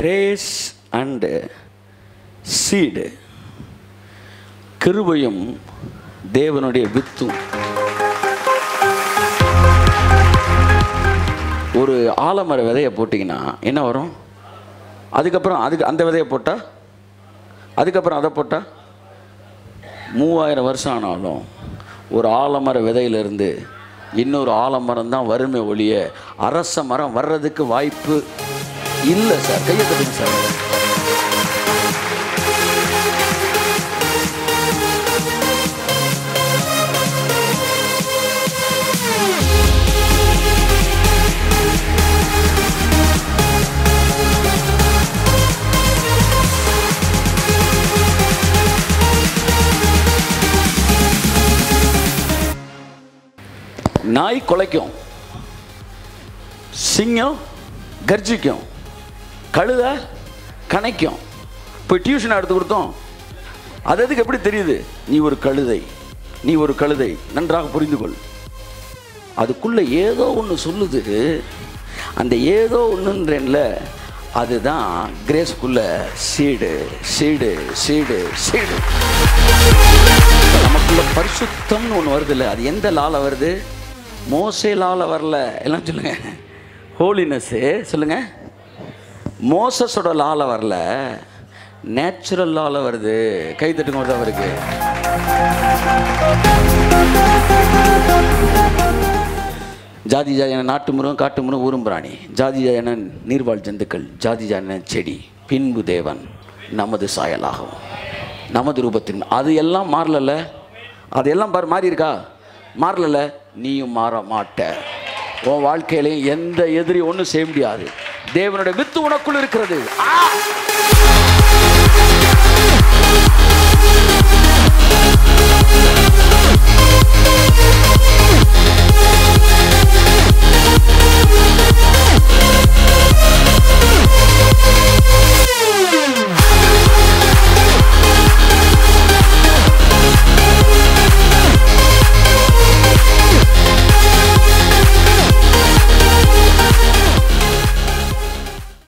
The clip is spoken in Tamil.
கிரேஸ் அண்டு சீடு கிருபையும் தேவனுடைய வித்தும் ஒரு ஆலமர விதையை போட்டிங்கன்னா என்ன வரும் அதுக்கப்புறம் அதுக்கு அந்த விதையை போட்டால் அதுக்கப்புறம் அதை போட்டால் மூவாயிரம் வருஷம் ஆனாலும் ஒரு ஆலமர விதையிலிருந்து இன்னொரு ஆலமரம் தான் வறுமை ஒழிய அரச மரம் வர்றதுக்கு வாய்ப்பு இல்லை சார் கையை தட்டுங்க சார் நாய் குலைக்கும் சிங்கம் கர்ஜிக்கும் கழுதை கனைக்கும் இப்போ டியூஷன் எடுத்து கொடுத்தோம் அது அதுக்கு எப்படி தெரியுது நீ ஒரு கழுதை நீ ஒரு கழுதை நன்றாக புரிந்து கொள் அதுக்குள்ள ஏதோ ஒன்று சொல்லுது அந்த ஏதோ ஒன்றுன்றேன்ல அதுதான் கிரேஸ்க்குள்ள சீடு சீடு சீடு சீடு நமக்குள்ள பரிசுத்தம்னு ஒன்று வருதுல்ல அது எந்த லால வருது மோசே லால வரல எல்லாம் சொல்லுங்க ஹோலினஸ்ஸு சொல்லுங்க மோசஸோட லால வரல நேச்சுரல் லால வருது கை தட்டுங்க வருது அவருக்கு ஜாதி ஜாதியான நாட்டு மிருகம் காட்டு மிருகம் ஊரும் பிராணி ஜாதி ஜாதியான நீர்வாழ் ஜந்துக்கள் ஜாதி ஜாதியான செடி பின்பு தேவன் நமது சாயலாகும் நமது ரூபத்தின் அது எல்லாம் மாறலல்ல அது எல்லாம் பாரு மாறி இருக்கா மாறலல்ல நீயும் மாற மாட்ட உன் வாழ்க்கையிலையும் எந்த எதிரி ஒன்றும் செய்ய முடியாது தேவனுடைய வித்து உனக்குள் இருக்கிறது ஆ!